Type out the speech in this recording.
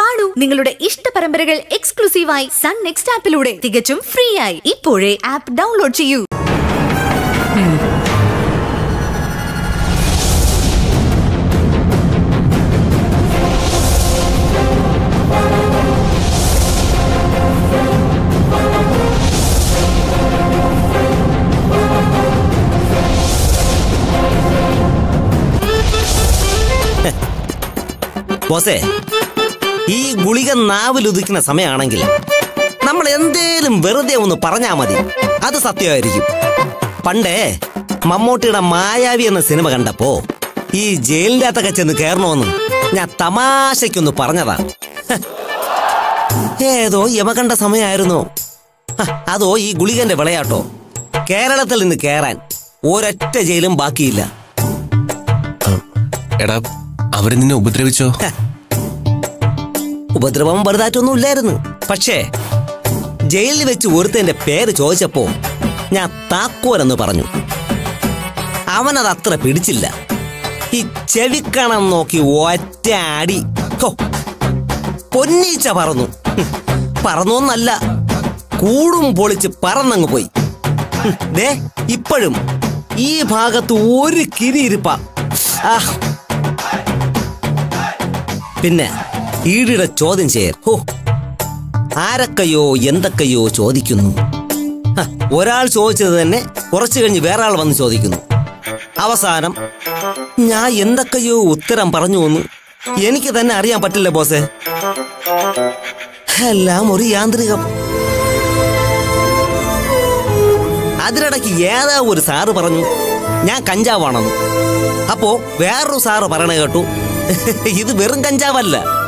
കാണൂ നിങ്ങളുടെ ഇഷ്ട പരമ്പരകൾ എക്സ്ക്ലൂസീവായി സൺ നെക്സ്റ്റ് ആപ്പിലൂടെ തികച്ചും ഫ്രീ ആയി ഇപ്പോഴേ ആപ്പ് ഡൗൺലോഡ് ചെയ്യൂ ബോസേ ഈ ഗുളിക നാവിലുദിക്കുന്ന സമയമാണെങ്കിൽ നമ്മൾ എന്തേലും വെറുതെ ഒന്ന് പറഞ്ഞാ മതി അത് സത്യമായിരിക്കും പണ്ടേ മമ്മൂട്ടിയുടെ മായാവി എന്ന സിനിമ കണ്ടപ്പോ ഈ ജയിലിന്റെ അകത്തൊക്കെ ചെന്ന് കയറണമെന്ന് ഞാൻ തമാശയ്ക്കൊന്ന് പറഞ്ഞതാ ഹ. ഏതോ യമകണ്ട സമയമായിരുന്നോ ഹ, അതോ ഈ ഗുളികന്റെ വിളയാട്ടോ കേരളത്തിൽ നിന്ന് കയറാൻ ഒരൊറ്റ ജയിലും ബാക്കിയില്ല എടാ അവര് നിന്നെ ഉപദ്രവിച്ചോ ഉപദ്രവം വലുതായിട്ടൊന്നും ഇല്ലായിരുന്നു പക്ഷേ ജയിലിൽ വെച്ച് ഒരുത്തന്റെ പേര് ചോദിച്ചപ്പോ ഞാൻ താക്കോലെന്ന് പറഞ്ഞു അവനത് അത്ര പിടിച്ചില്ല ഈ ചെവിക്കണം നോക്കി ഒറ്റ അടി ഹോ, പൊന്നീച്ച പറന്നു ഹും, പറന്നോന്നല്ല കൂടും പൊളിച്ച് പറന്നങ്ങ് പോയി ഹും, ദേ ഇപ്പോഴും ഈ ഭാഗത്ത് ഒരു കിരിയിരിപ്പ ആ പിന്നെ ഈടിയുടെ ചോദ്യം ചെയ്യൽ ഹോ ആരൊക്കെയോ എന്തൊക്കെയോ ചോദിക്കുന്നു ഹ, ഒരാൾ ചോദിച്ചത് തന്നെ കുറച്ചു കഴിഞ്ഞ് വേറെ ആൾ വന്ന് ചോദിക്കുന്നു അവസാനം ഞാൻ എന്തൊക്കെയോ ഉത്തരം പറഞ്ഞു എന്ന് എനിക്ക് തന്നെ അറിയാൻ പറ്റില്ല ബോസേ എല്ലാം ഒരു യാന്ത്രികം അതിനിടയ്ക്ക് ഏതാ ഒരു സാറ് പറഞ്ഞു ഞാൻ കഞ്ചാവാണെന്ന് അപ്പോ വേറൊരു സാറ് പറയണ കേട്ടു ഇത് വെറും കഞ്ചാവല്ല